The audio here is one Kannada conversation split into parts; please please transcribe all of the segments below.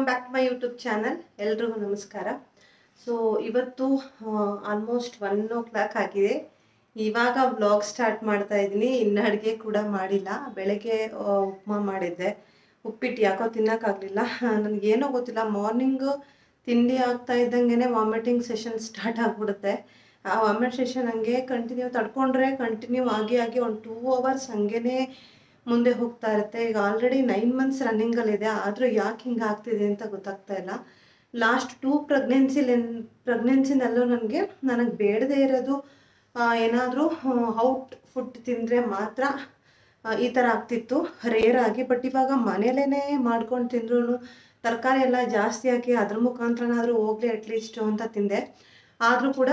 back to my YouTube channel ಎಲ್ರಿಗೂ ನಮಸ್ಕಾರ ಸೊ ಇವತ್ತು ಆಲ್ಮೋಸ್ಟ್ ಒನ್ ಓ ಕ್ಲಾಕ್ ಆಗಿದೆ ಇವಾಗ ವ್ಲಾಗ್ ಸ್ಟಾರ್ಟ್ ಮಾಡ್ತಾ ಇದ್ದೀನಿ ಇನ್ನು ಅಡುಗೆ ಕೂಡ ಮಾಡಿಲ್ಲ ಬೆಳಗ್ಗೆ ಆ, ಉಪ್ಮಾ ಮಾಡಿದ್ದೆ ಉಪ್ಪಿಟ್ಟು ಯಾಕೋ ತಿನ್ನೋಕ್ಕಾಗಲಿಲ್ಲ ನನಗೇನೋ ಗೊತ್ತಿಲ್ಲ ಮಾರ್ನಿಂಗು ತಿಂಡಿ ಆಗ್ತಾ ಇದ್ದಂಗೆ ವಾಮಿಟಿಂಗ್ ಸೆಷನ್ ಸ್ಟಾರ್ಟ್ ಆಗಿಬಿಡುತ್ತೆ ಆ ವಾಮಿಟ್ ಸೆಷನ್ ಹಂಗೆ ಕಂಟಿನ್ಯೂ ತಡ್ಕೊಂಡ್ರೆ ಕಂಟಿನ್ಯೂ ಆಗಿ ಆಗಿ ಒಂದು ಟೂ ಅವರ್ಸ್ ಹಂಗೇನೆ ಮುಂದೆ ಹೋಗ್ತಾ ಇರುತ್ತೆ ಈಗ ಆಲ್ರೆಡಿ ನೈನ್ ಮಂತ್ಸ್ ರನ್ನಿಂಗಲ್ಲಿದೆ ಆದರೂ ಯಾಕೆ ಹಿಂಗೆ ಆಗ್ತಿದೆ ಅಂತ ಗೊತ್ತಾಗ್ತಾ ಇಲ್ಲ ಲಾಸ್ಟ್ ಟೂ ಪ್ರೆಗ್ನೆನ್ಸಿಲಿ ಪ್ರೆಗ್ನೆನ್ಸಿನಲ್ಲೂ ನನಗೆ ನನಗೆ ಬೇಡದೇ ಇರೋದು ಏನಾದರೂ ಔಟ್ ಫುಡ್ ತಿಂದರೆ ಮಾತ್ರ ಆ, ಈ ಥರ ಆಗ್ತಿತ್ತು ರೇರ್ ಆಗಿ ಬಟ್ ಇವಾಗ ಮನೇಲೇ ಮಾಡ್ಕೊಂಡು ತಿಂದ್ರು ತರಕಾರಿ ಎಲ್ಲ ಜಾಸ್ತಿ ಹಾಕಿ ಅದ್ರ ಮುಖಾಂತರನಾದರೂ ಹೋಗ್ಲಿ ಅಟ್ಲೀಸ್ಟು ಅಂತ ತಿಂದೆ ಆದರೂ ಕೂಡ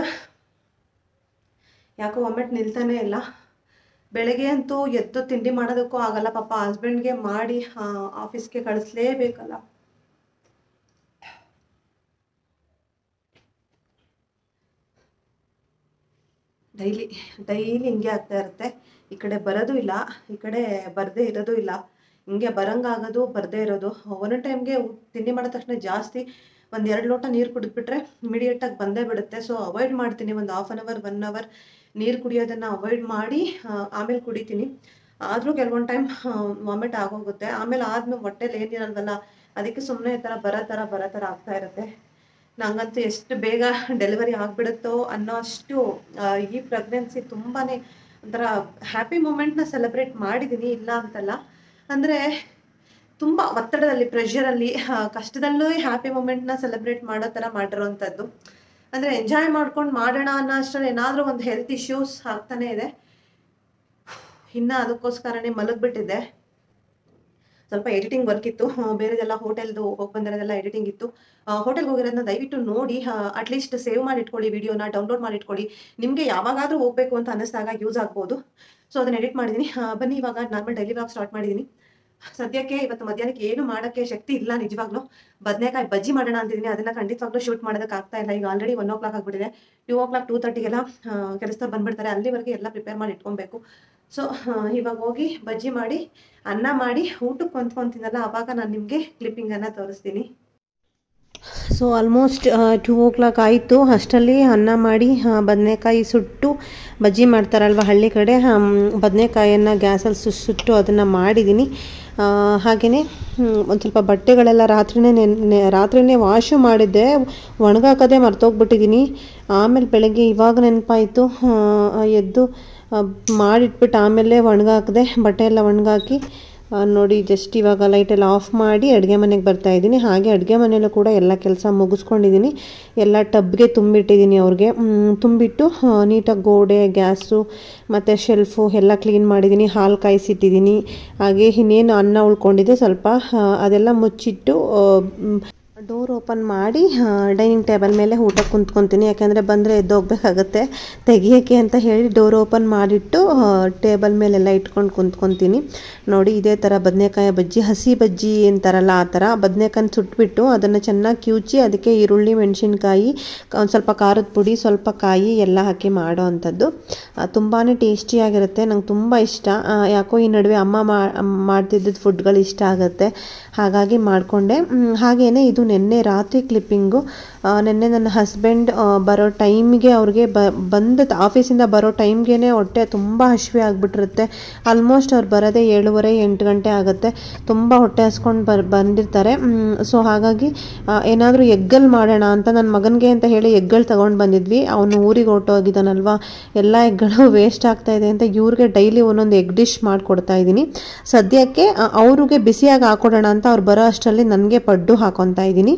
ಯಾಕೋ ಒಮ್ಮೆಟ್ ನಿಲ್ತಾನೆ ಇಲ್ಲ ಬೆಳಗ್ಗೆ ಅಂತೂ ಎದ್ದು ತಿಂಡಿ ಮಾಡೋದಕ್ಕೂ ಆಗಲ್ಲ ಪಾಪ ಹಸ್ಬೆಂಡ್ಗೆ ಮಾಡಿ ಆಫೀಸ್ಗೆ ಕಳಿಸ್ಲೇಬೇಕಲ್ಲ ಡೈಲಿ ಡೈಲಿ ಹಿಂಗೆ ಆಗ್ತಾ ಇರುತ್ತೆ ಈ ಕಡೆ ಬರೋದು ಇಲ್ಲ ಈ ಕಡೆ ಬರದೇ ಇರೋದು ಇಲ್ಲ ಹಿಂಗೆ ಬರಂಗಾಗೋದು ಬರದೇ ಇರೋದು ಒಂದೊಂದು ಟೈಮ್ಗೆ ತಿಂಡಿ ಮಾಡಿದ ತಕ್ಷಣ ಜಾಸ್ತಿ ಒಂದು ಎರಡು ಲೋಟ ನೀರು ಕುಡಿದ್ಬಿಟ್ರೆ ಇಮಿಡಿಯೇಟಾಗಿ ಬಂದೇ ಬಿಡುತ್ತೆ ಸೊ ಅವಾಯ್ಡ್ ಮಾಡ್ತೀನಿ ಒಂದು half an hour one hour ನೀರು ಕುಡಿಯೋದನ್ನು ಅವಾಯ್ಡ್ ಮಾಡಿ ಆ, ಆಮೇಲೆ ಕುಡಿತೀನಿ ಆದರೂ ಕೆಲವೊಂದು ಟೈಮ್ ವಾಮಿಟ್ ಆಗೋಗುತ್ತೆ ಆಮೇಲೆ ಆದ್ಮೇಲೆ ಹೊಟ್ಟೆಲಿ ಏನಿರಲ್ವಲ್ಲ ಅದಕ್ಕೆ ಸುಮ್ಮನೆ ಈ ಥರ ಬರೋ ಥರ ಬರೋ ಥರ ಆಗ್ತಾ ಇರುತ್ತೆ ನಂಗಂತೂ ಎಷ್ಟು ಬೇಗ ಡೆಲಿವರಿ ಆಗಿಬಿಡುತ್ತೋ ಅನ್ನೋ ಅಷ್ಟು ಆ, ಈ ಪ್ರೆಗ್ನೆನ್ಸಿ ತುಂಬಾ ಒಂಥರ ಹ್ಯಾಪಿ ಮೂಮೆಂಟ್ನ ಸೆಲೆಬ್ರೇಟ್ ಮಾಡಿದ್ದೀನಿ ಇಲ್ಲ ಅಂತಲ್ಲ ಅಂದರೆ ತುಂಬ ಒತ್ತಡದಲ್ಲಿ ಪ್ರೆಷರಲ್ಲಿ ಕಷ್ಟದಲ್ಲೂ ಹ್ಯಾಪಿ ಮೂಮೆಂಟ್ನ ಸೆಲೆಬ್ರೇಟ್ ಮಾಡೋ ಥರ ಮಾಡಿರೋವಂಥದ್ದು ಅಂದರೆ ಎಂಜಾಯ್ ಮಾಡ್ಕೊಂಡು ಮಾಡೋಣ ಅನ್ನೋ ಅಷ್ಟರಲ್ಲಿ ಏನಾದರೂ ಒಂದು ಹೆಲ್ತ್ ಇಶ್ಯೂಸ್ ಆಗ್ತಾನೆ ಇದೆ ಇನ್ನು ಅದಕ್ಕೋಸ್ಕರನೇ ಮಲಗಿಬಿಟ್ಟಿದ್ದೆ ಸ್ವಲ್ಪ ಎಡಿಟಿಂಗ್ ವರ್ಕ್ ಇತ್ತು ಆ, ಬೇರೆದೆಲ್ಲ ಹೋಟೆಲ್ದು ಹೋಗಿ ಬಂದಿರೋದೆಲ್ಲ ಎಡಿಟಿಂಗ್ ಇತ್ತು ಹೋಟೆಲ್ಗೆ ಹೋಗಿರೋದನ್ನ ದಯವಿಟ್ಟು ನೋಡಿ ಅಟ್ಲೀಸ್ಟ್ ಸೇವ್ ಮಾಡಿ ಇಟ್ಕೊಳ್ಳಿ ವಿಡಿಯೋನ ಡೌನ್ಲೋಡ್ ಮಾಡಿ ಇಟ್ಕೊಳ್ಳಿ ನಿಮಗೆ ಯಾವಾಗಾದರೂ ಹೋಗಬೇಕು ಅಂತ ಅನ್ನಿಸ್ದಾಗ ಯೂಸ್ ಆಗ್ಬೋದು ಸೊ ಅದನ್ನ ಎಡಿಟ್ ಮಾಡಿದ್ದೀನಿ ಆ, ಬನ್ನಿ ಇವಾಗ ನಾರ್ಮಲ್ ಡೈಲಿ ಬ್ಲಾಗ್ ಸ್ಟಾರ್ಟ್ ಮಾಡಿದ್ದೀನಿ ಸದ್ಯಕ್ಕೆ ಇವತ್ತು ಮಧ್ಯಾಹ್ನಕ್ಕೆ ಏನು ಮಾಡೋಕ್ಕೆ ಶಕ್ತಿ ಇಲ್ಲ ನಿಜವಾಗ್ಲೂ ಬದನೆಕಾಯಿ ಬಜ್ಜಿ ಮಾಡೋಣ ಅಂತಿದ್ದೀನಿ ಅದನ್ನ ಖಂಡಿತವಾಗ್ಲೂ ಶೂಟ್ ಮಾಡೋದಕ್ಕೆ ಆಗ್ತಾ ಇಲ್ಲ ಈಗ ಆಲ್ರೆಡಿ ಒನ್ ಓ ಕ್ಲಾಕ್ ಆಗ್ಬಿಟ್ಟಿದೆ ಟೂ ಓ ಕ್ಲಾಕ್ ಟೂ ತರ್ಟಿಗೆಲ್ಲ ಕೆಲಸದವ್ರು ಬಂದ್ಬಿಡ್ತಾರೆ ಅಲ್ಲಿವರೆಗೆ ಎಲ್ಲ ಪ್ರಿಪೇರ್ ಮಾಡಿ ಇಟ್ಕೊಬೇಕು ಸೊ ಇವಾಗ ಹೋಗಿ ಬಜ್ಜಿ ಮಾಡಿ ಅನ್ನ ಮಾಡಿ ಊಟಕ್ಕೆ ಹೊಂದ್ಕೊಂತೀನಲ್ಲ ಆವಾಗ ನಾನು ನಿಮಗೆ ಕ್ಲಿಪ್ಪಿಂಗನ್ನು ತೋರಿಸ್ತೀನಿ so almost two o'clock ಆಯಿತು ಅಷ್ಟರಲ್ಲಿ ಅನ್ನ ಮಾಡಿ ಬದನೆಕಾಯಿ ಸುಟ್ಟು ಬಜ್ಜಿ ಮಾಡ್ತಾರಲ್ವ ಹಳ್ಳಿ ಕಡೆ ಬದನೆಕಾಯನ್ನು ಗ್ಯಾಸಲ್ಲಿ ಸು ಸುಟ್ಟು ಅದನ್ನು ಮಾಡಿದ್ದೀನಿ ಹಾಗೆಯೇ ಒಂದು ಸ್ವಲ್ಪ ಬಟ್ಟೆಗಳೆಲ್ಲ ರಾತ್ರಿನೇ ನೆನೆ ರಾತ್ರಿನೇ ವಾಶು ಮಾಡಿದ್ದೆ ಒಣಗಾಕದೆ ಮರ್ತೋಗ್ಬಿಟ್ಟಿದ್ದೀನಿ ಆಮೇಲೆ ಬೆಳಗ್ಗೆ ಇವಾಗ ನೆನಪಾಯಿತು ಎದ್ದು ಆ, ಮಾಡಿಟ್ಬಿಟ್ಟು ಆಮೇಲೆ ಒಣಗಾಕಿದೆ ಬಟ್ಟೆ ಎಲ್ಲ ಒಣಗಾಕಿ ಆ, ನೋಡಿ ಜಸ್ಟ್ ಇವಾಗ ಲೈಟೆಲ್ಲ ಆಫ್ ಮಾಡಿ ಅಡುಗೆ ಮನೆಗೆ ಬರ್ತಾ ಇದ್ದೀನಿ ಹಾಗೆ ಅಡುಗೆ ಮನೆಯಲ್ಲೂ ಕೂಡ ಎಲ್ಲ ಕೆಲಸ ಮುಗಿಸ್ಕೊಂಡಿದ್ದೀನಿ ಎಲ್ಲ ಟಬ್ಗೆ ತುಂಬಿಟ್ಟಿದ್ದೀನಿ ಅವ್ರಿಗೆ ಮ್, ತುಂಬಿಟ್ಟು ಆ, ನೀಟಾಗಿ ಗೋಡೆ ಗ್ಯಾಸು ಮತ್ತು ಶೆಲ್ಫು ಎಲ್ಲ ಕ್ಲೀನ್ ಮಾಡಿದ್ದೀನಿ ಹಾಲು ಕಾಯಿಸಿಟ್ಟಿದ್ದೀನಿ ಹಾಗೆ ಇನ್ನೇನು ಅನ್ನ ಉಳ್ಕೊಂಡಿದೆ ಸ್ವಲ್ಪ ಆ, ಅದೆಲ್ಲ ಮುಚ್ಚಿಟ್ಟು ಆ, ಮ್, ಡೋರ್ ಓಪನ್ ಮಾಡಿ ಡೈನಿಂಗ್ ಟೇಬಲ್ ಮೇಲೆ ಊಟ ಕುಂತ್ಕೊತೀನಿ ಯಾಕೆಂದರೆ ಬಂದರೆ ಎದ್ದೋಗ್ಬೇಕಾಗತ್ತೆ ತೆಗಿಯೋಕ್ಕೆ ಅಂತ ಹೇಳಿ ಡೋರ್ ಓಪನ್ ಮಾಡಿಟ್ಟು ಟೇಬಲ್ ಮೇಲೆಲ್ಲ ಇಟ್ಕೊಂಡು ಕುಂತ್ಕೊತೀನಿ ನೋಡಿ ಇದೇ ಥರ ಬದನೆಕಾಯಿ ಬಜ್ಜಿ ಹಸಿ ಬಜ್ಜಿ ಅಂತಾರಲ್ಲ ಆ ಥರ ಬದನೆಕಾಯಿ ಸುಟ್ಬಿಟ್ಟು ಅದನ್ನು ಚೆನ್ನಾಗಿ ಕಿವುಚಿ ಅದಕ್ಕೆ ಈರುಳ್ಳಿ ಮೆಣಸಿನ್ಕಾಯಿ ಒಂದು ಸ್ವಲ್ಪ ಖಾರದ ಪುಡಿ ಸ್ವಲ್ಪ ಕಾಯಿ ಎಲ್ಲ ಹಾಕಿ ಮಾಡೋ ಅಂಥದ್ದು ತುಂಬಾ ಟೇಸ್ಟಿಯಾಗಿರುತ್ತೆ ನಂಗೆ ತುಂಬ ಇಷ್ಟ ಆ, ಯಾಕೋ ಈ ನಡುವೆ ಅಮ್ಮ ಮಾ- ಮಾಡ್ತಿದ್ದ ಫುಡ್ಗಳು ಇಷ್ಟ ಆಗುತ್ತೆ ಹಾಗಾಗಿ ಮಾಡಿಕೊಂಡೆ ಹಾಗೇನೆ ಇದು ನಿನ್ನೆ ರಾತ್ರಿ ಕ್ಲಿಪ್ಪಿಂಗು ನಿನ್ನೆ ನನ್ನ ಹಸ್ಬೆಂಡ್ ಬರೋ ಟೈಮಿಗೆ ಅವ್ರಿಗೆ ಬ ಬಂದ ಆಫೀಸಿಂದ ಬರೋ ಟೈಮ್ಗೆ ಹೊಟ್ಟೆ ತುಂಬ ಹಸಿವೆ ಆಗಿಬಿಟ್ಟಿರುತ್ತೆ ಆಲ್ಮೋಸ್ಟ್ ಅವ್ರು ಬರೋದೇ ಏಳುವರೆ ಎಂಟು ಗಂಟೆ ಆಗುತ್ತೆ ತುಂಬ ಹೊಟ್ಟೆ ಹಸ್ಕೊಂಡು ಬರ್ ಬಂದಿರ್ತಾರೆ ಸೊ ಹಾಗಾಗಿ ಏನಾದರೂ ಎಗ್ಗಲ್ ಮಾಡೋಣ ಅಂತ ನನ್ನ ಮಗನಿಗೆ ಅಂತ ಹೇಳಿ ಎಗ್ಗಳು ತಗೊಂಡು ಬಂದಿದ್ವಿ ಅವನು ಊರಿಗೆ ಹೊರಟೋಗಿದ್ದಾನಲ್ವಾ ಎಲ್ಲ ಎಗ್ಗಳು ವೇಸ್ಟ್ ಆಗ್ತಾ ಇದೆ ಅಂತ ಇವ್ರಿಗೆ ಡೈಲಿ ಒಂದೊಂದು ಎಗ್ ಡಿಶ್ ಮಾಡಿಕೊಡ್ತಾ ಇದ್ದೀನಿ ಸದ್ಯಕ್ಕೆ ಆ, ಅವ್ರಿಗೆ ಬಿಸಿಯಾಗಿ ಹಾಕೊಡೋಣ ಅಂತ ಅವ್ರು ಬರೋ ಅಷ್ಟರಲ್ಲಿ ನನಗೆ ಪಡ್ಡು ಹಾಕೊತಾ ಇದ್ದೀನಿ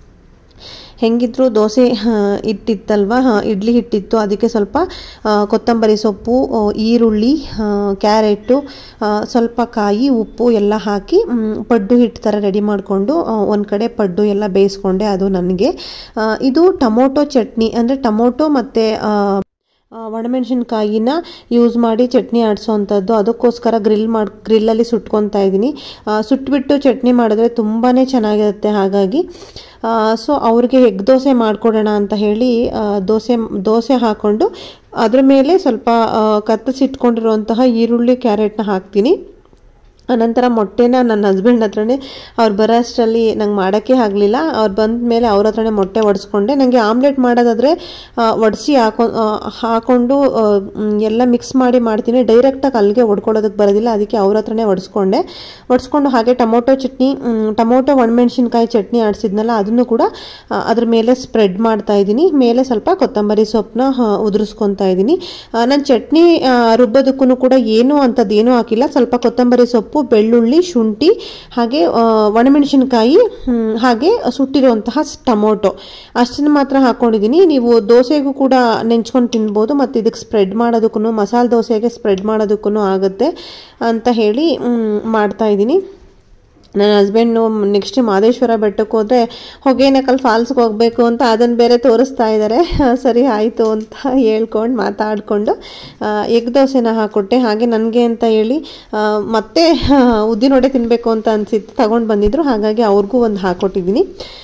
ಹೆಂಗಿದ್ರು ದೋಸೆ ಆ, ಹಿಟ್ಟಿತ್ತಲ್ವ ಆ, ಇಡ್ಲಿ ಹಿಟ್ಟಿತ್ತು ಅದಕ್ಕೆ ಸ್ವಲ್ಪ ಆ, ಕೊತ್ತಂಬರಿ ಸೊಪ್ಪು ಆ, ಈರುಳ್ಳಿ ಆ, ಕ್ಯಾರೆಟು ಆ, ಸ್ವಲ್ಪ ಕಾಯಿ ಉಪ್ಪು ಎಲ್ಲ ಹಾಕಿ ಮ್, ಪಡ್ಡು ಹಿಟ್ಟು ಥರ ರೆಡಿ ಮಾಡಿಕೊಂಡು ಒಂದು ಕಡೆ ಪಡ್ಡು ಎಲ್ಲ ಬೇಯಿಸ್ಕೊಂಡೆ ಅದು ನನಗೆ ಆ, ಇದು ಟೊಮೊಟೊ ಚಟ್ನಿ ಅಂದರೆ ಟೊಮೊಟೊ ಮತ್ತು ಆ, ಒಣಮೆಣಸಿನ್ಕಾಯಿನ ಯೂಸ್ ಮಾಡಿ ಚಟ್ನಿ ಆಡಿಸೋವಂಥದ್ದು ಅದಕ್ಕೋಸ್ಕರ ಗ್ರಿಲ್ ಮಾಡಿ ಗ್ರಿಲ್ಲಲ್ಲಿ ಸುಟ್ಕೊತಾ ಇದ್ದೀನಿ ಆ, ಸುಟ್ಬಿಟ್ಟು ಚಟ್ನಿ ಮಾಡಿದ್ರೆ ತುಂಬಾ ಚೆನ್ನಾಗಿರುತ್ತೆ ಹಾಗಾಗಿ ಸೊ ಅವ್ರಿಗೆ ಎಗ್ ದೋಸೆ ಮಾಡಿಕೊಡೋಣ ಅಂತ ಹೇಳಿ ಆ, ದೋಸೆ ದೋಸೆ ಹಾಕ್ಕೊಂಡು ಅದ್ರ ಮೇಲೆ ಸ್ವಲ್ಪ ಆ, ಕತ್ತರಿಸಿಟ್ಕೊಂಡಿರುವಂತಹ ಈರುಳ್ಳಿ ಕ್ಯಾರೆಟ್ನ ಹಾಕ್ತೀನಿ ಅನಂತರ ಮೊಟ್ಟೆನ ನನ್ನ ಹಸ್ಬೆಂಡ್ ಹತ್ರನೇ ಅವ್ರು ಬರೋ ಅಷ್ಟರಲ್ಲಿ ನಂಗೆ ಮಾಡೋಕ್ಕೆ ಆಗಲಿಲ್ಲ ಅವ್ರು ಬಂದ ಮೇಲೆ ಅವ್ರ ಹತ್ರನೇ ಮೊಟ್ಟೆ ಒಡಿಸ್ಕೊಂಡೆ ನನಗೆ ಆಮ್ಲೆಟ್ ಮಾಡೋದಾದರೆ ಒಡಿಸಿ ಹಾಕೊ ಆ, ಹಾಕೊಂಡು ಆ, ಮ್, ಎಲ್ಲ ಮಿಕ್ಸ್ ಮಾಡಿ ಮಾಡ್ತೀನಿ ಡೈರೆಕ್ಟಾಗಿ ಅಲ್ಲಿಗೆ ಒಡ್ಕೊಳ್ಳೋದಕ್ಕೆ ಬರೋದಿಲ್ಲ ಅದಕ್ಕೆ ಅವ್ರ ಹತ್ರನೇ ಒಡಿಸ್ಕೊಂಡೆ ಒಡಿಸ್ಕೊಂಡು ಹಾಗೆ ಟೊಮೊಟೊ ಚಟ್ನಿ ಮ್, ಟೊಮೊಟೊ ಒಣಮೆಣ್ಸಿನ್ಕಾಯಿ ಚಟ್ನಿ ಆಡಿಸಿದ್ನಲ್ಲ ಅದನ್ನು ಕೂಡ ಆ, ಅದ್ರ ಮೇಲೆ ಸ್ಪ್ರೆಡ್ ಮಾಡ್ತಾ ಇದ್ದೀನಿ ಮೇಲೆ ಸ್ವಲ್ಪ ಕೊತ್ತಂಬರಿ ಸೊಪ್ಪನ್ನ ಉದುರಿಸ್ಕೊತಾ ಇದ್ದೀನಿ ನಾನು ಚಟ್ನಿ ರುಬ್ಬೋದಕ್ಕೂ ಕೂಡ ಏನೂ ಅಂಥದ್ದು ಏನೂ ಹಾಕಿಲ್ಲ ಸ್ವಲ್ಪ ಕೊತ್ತಂಬರಿ ಸೊಪ್ಪು ಬೆಳ್ಳುಳ್ಳಿ ಶುಂಠಿ ಹಾಗೆ ಆ, ಒಣಮೆಣಸಿನ್ಕಾಯಿ ಹ್ಮ್, ಹಾಗೆ ಸುಟ್ಟಿರುವಂತಹ ಟೊಮೊಟೊ ಅಷ್ಟನ್ನು ಮಾತ್ರ ಹಾಕ್ಕೊಂಡಿದ್ದೀನಿ ನೀವು ದೋಸೆಗೂ ಕೂಡ ನೆಂಚ್ಕೊಂಡು ತಿನ್ಬೋದು ಮತ್ತು ಇದಕ್ಕೆ ಸ್ಪ್ರೆಡ್ ಮಾಡೋದಕ್ಕೂ ಮಸಾಲೆ ದೋಸೆಗೆ ಸ್ಪ್ರೆಡ್ ಮಾಡೋದಕ್ಕೂ ಆಗುತ್ತೆ ಅಂತ ಹೇಳಿ ಮ್, ಮಾಡ್ತಾ ಇದ್ದೀನಿ ನನ್ನ ಹಸ್ಬೆಂಡು ನೆಕ್ಸ್ಟ್ ಮಾದೇಶ್ವರ ಬೆಟ್ಟಕ್ಕೆ ಹೋದರೆ ಹೊಗೇನಕಲ್ ಫಾಲ್ಸ್ಗೆ ಹೋಗಬೇಕು ಅಂತ ಅದನ್ನು ಬೇರೆ ತೋರಿಸ್ತಾ ಇದ್ದಾರೆ ಸರಿ ಆಯಿತು ಅಂತ ಹೇಳ್ಕೊಂಡು ಮಾತಾಡಿಕೊಂಡು ಎಗ್ ದೋಸೆನ ಹಾಕ್ಕೊಟ್ಟೆ ಹಾಗೆ ನನಗೆ ಅಂತ ಹೇಳಿ ಆ, ಮತ್ತೆ ಉದ್ದಿನೊಡೆ ತಿನ್ನಬೇಕು ಅಂತ ಅನಿಸಿತ್ತು ತಗೊಂಡು ಬಂದಿದ್ರು ಹಾಗಾಗಿ ಅವ್ರಿಗೂ ಒಂದು ಹಾಕ್ಕೊಟ್ಟಿದ್ದೀನಿ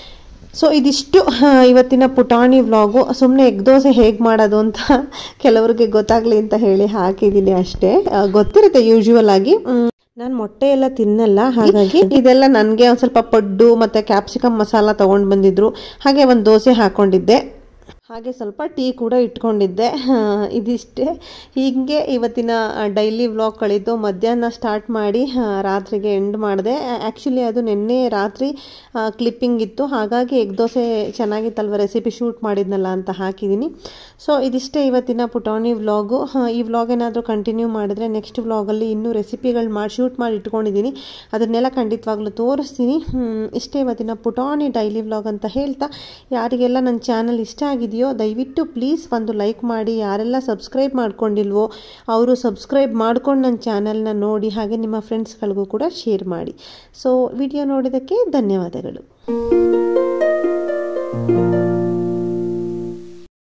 ಸೊ ಇದಿಷ್ಟು ಆ, ಇವತ್ತಿನ ಪುಟಾಣಿ ವ್ಲಾಗು ಸುಮ್ಮನೆ ಎಗ್ ದೋಸೆ ಹೇಗೆ ಮಾಡೋದು ಅಂತ ಕೆಲವ್ರಿಗೆ ಗೊತ್ತಾಗಲಿ ಅಂತ ಹೇಳಿ ಹಾಕಿದ್ದೀನಿ ಅಷ್ಟೇ ಆ, ಗೊತ್ತಿರುತ್ತೆ ಯೂಶ್ವಲ್ ಆಗಿ ನಾನು ಮೊಟ್ಟೆ ಎಲ್ಲ ತಿನ್ನಲ್ಲ ಹಾಗಾಗಿ ಇದೆಲ್ಲ ನನಗೆ ಒಂದು ಸ್ವಲ್ಪ ಪಡ್ಡು ಮತ್ತು ಕ್ಯಾಪ್ಸಿಕಮ್ ಮಸಾಲ ತೊಗೊಂಡು ಬಂದಿದ್ರು ಹಾಗೆ ಒಂದು ದೋಸೆ ಹಾಕ್ಕೊಂಡಿದ್ದೆ ಹಾಗೆ ಸ್ವಲ್ಪ ಟೀ ಕೂಡ ಇಟ್ಕೊಂಡಿದ್ದೆ ಆ, ಇದಿಷ್ಟೇ ಹೀಗೆ ಇವತ್ತಿನ ಡೈಲಿ ವ್ಲಾಗ್ ಕಳೀತು ಮಧ್ಯಾಹ್ನ ಸ್ಟಾರ್ಟ್ ಮಾಡಿ ಆ, ರಾತ್ರಿಗೆ ಎಂಡ್ ಮಾಡಿದೆ ಆ್ಯಕ್ಚುಲಿ ಅದು ನಿನ್ನೆ ರಾತ್ರಿ ಕ್ಲಿಪ್ಪಿಂಗ್ ಇತ್ತು ಹಾಗಾಗಿ ಎಗ್ ದೋಸೆ ಚೆನ್ನಾಗಿತ್ತಲ್ವ ರೆಸಿಪಿ ಶೂಟ್ ಮಾಡಿದ್ನಲ್ಲ ಅಂತ ಹಾಕಿದ್ದೀನಿ ಸೊ ಇದಿಷ್ಟೇ ಇವತ್ತಿನ ಪುಟಾಣಿ ವ್ಲಾಗು ಈ ವ್ಲಾಗ್ ಏನಾದರೂ ಕಂಟಿನ್ಯೂ ಮಾಡಿದ್ರೆ ನೆಕ್ಸ್ಟ್ ವ್ಲಾಗಲ್ಲಿ ಇನ್ನೂ ರೆಸಿಪಿಗಳು ಮಾಡಿ ಶೂಟ್ ಮಾಡಿ ಇಟ್ಕೊಂಡಿದ್ದೀನಿ ಅದನ್ನೆಲ್ಲ ಖಂಡಿತವಾಗ್ಲೂ ತೋರಿಸ್ತೀನಿ ಹ್ಮ್, ಇಷ್ಟೇ ಇವತ್ತಿನ ಪುಟಾಣಿ ಡೈಲಿ ವ್ಲಾಗ್ ಅಂತ ಹೇಳ್ತಾ ಯಾರಿಗೆಲ್ಲ ನನ್ನ ಚಾನಲ್ ಇಷ್ಟ ಆಗಿದೆಯೋ ದಯವಿಟ್ಟು ಪ್ಲೀಸ್ ಒಂದು ಲೈಕ್ ಮಾಡಿ ಯಾರೆಲ್ಲ ಸಬ್ಸ್ಕ್ರೈಬ್ ಮಾಡ್ಕೊಂಡಿಲ್ವೋ ಅವರು ಸಬ್ಸ್ಕ್ರೈಬ್ ಮಾಡ್ಕೊಂಡು ನನ್ನ ಚಾನಲ್ನ ನೋಡಿ ಹಾಗೆ ನಿಮ್ಮ ಫ್ರೆಂಡ್ಸ್ಗಳಿಗೂ ಕೂಡ ಶೇರ್ ಮಾಡಿ ಸೊ ವಿಡಿಯೋ ನೋಡಿದ್ದಕ್ಕೆ ಧನ್ಯವಾದಗಳು